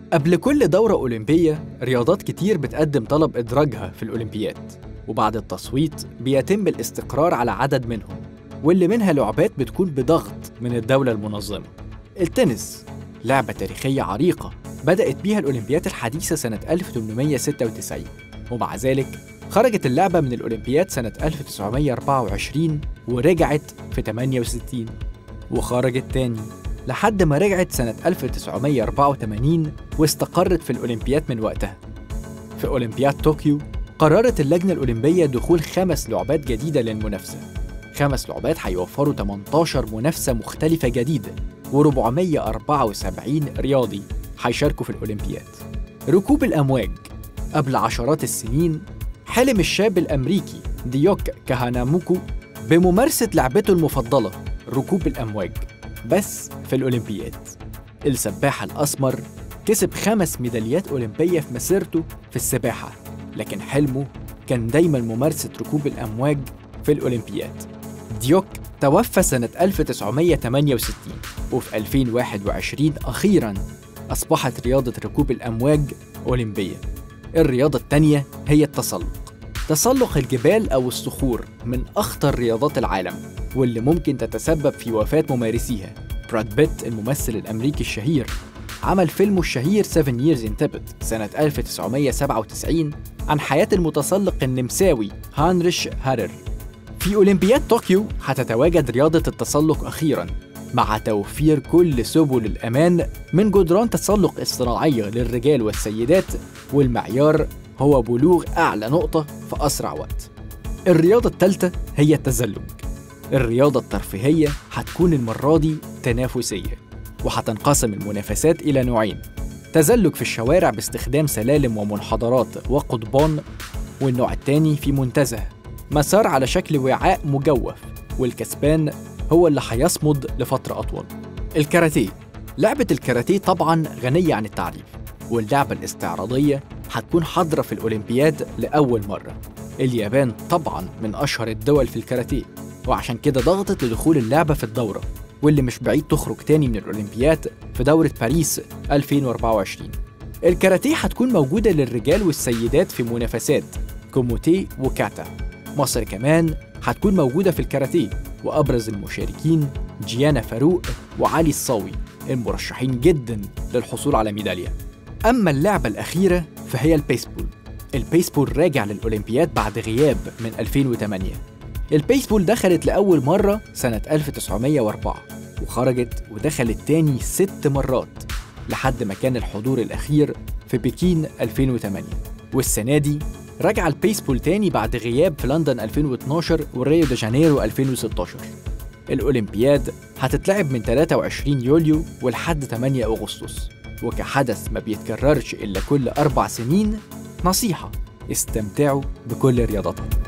قبل كل دورة أولمبية رياضات كتير بتقدم طلب إدراجها في الأولمبياد وبعد التصويت بيتم الاستقرار على عدد منهم واللي منها لعبات بتكون بضغط من الدولة المنظمة التنس لعبة تاريخية عريقة بدأت بيها الأولمبياد الحديثة سنة 1896 ومع ذلك خرجت اللعبة من الأولمبياد سنة 1924 ورجعت في 68 وخرجت تاني لحد ما رجعت سنة 1984 واستقرت في الأولمبياد من وقتها في أولمبياد طوكيو قررت اللجنة الأولمبية دخول خمس لعبات جديدة للمنافسة خمس لعبات هيوفروا 18 منافسة مختلفة جديدة و474 رياضي هيشاركوا في الأولمبياد ركوب الأمواج قبل عشرات السنين حلم الشاب الأمريكي ديوك كاهاناموكو بممارسة لعبته المفضلة ركوب الأمواج بس في الأولمبياد السباح الأسمر كسب خمس ميداليات أولمبية في مسيرته في السباحة لكن حلمه كان دايما ممارسة ركوب الأمواج في الأولمبياد ديوك توفى سنة 1968 وفي 2021 أخيرا أصبحت رياضة ركوب الأمواج أولمبية الرياضة التانية هي التسلق تسلق الجبال أو الصخور من أخطر رياضات العالم واللي ممكن تتسبب في وفاة ممارسيها براد بيت الممثل الأمريكي الشهير عمل فيلمه الشهير 7 Years in Tibet سنة 1997 عن حياة المتسلق النمساوي هانريش هارر في أولمبياد طوكيو هتتواجد رياضة التسلق أخيرا مع توفير كل سبل الأمان من جدران تسلق اصطناعية للرجال والسيدات والمعيار هو بلوغ أعلى نقطة في أسرع وقت الرياضة الثالثة هي التزلج الرياضة الترفيهية هتكون المرة دي تنافسية وهتنقسم المنافسات إلى نوعين تزلج في الشوارع باستخدام سلالم ومنحدرات وقضبان والنوع التاني في منتزه مسار على شكل وعاء مجوف والكسبان هو اللي هيصمد لفترة أطول الكاراتيه لعبة الكاراتيه طبعا غنية عن التعريف واللعبة الاستعراضية هتكون حاضرة في الأولمبياد لأول مرة اليابان طبعا من أشهر الدول في الكاراتيه وعشان كده ضغطت لدخول اللعبة في الدورة واللي مش بعيد تخرج تاني من الأولمبياد في دورة باريس 2024 الكاراتيه هتكون موجودة للرجال والسيدات في منافسات كوموتي وكاتا مصر كمان هتكون موجودة في الكاراتيه وأبرز المشاركين جيانا فاروق وعلي الصاوي المرشحين جدا للحصول على ميدالية أما اللعبة الأخيرة فهي البيسبول البيسبول راجع للأولمبياد بعد غياب من 2008 البيسبول دخلت لأول مرة سنة 1904 وخرجت ودخلت تاني ست مرات لحد ما كان الحضور الأخير في بكين 2008 والسنة دي رجع البيسبول تاني بعد غياب في لندن 2012 وريو دي جانيرو 2016 الأولمبياد هتتلعب من 23 يوليو ولحد 8 أغسطس وكحدث ما بيتكررش إلا كل أربع سنين نصيحة استمتعوا بكل رياضتها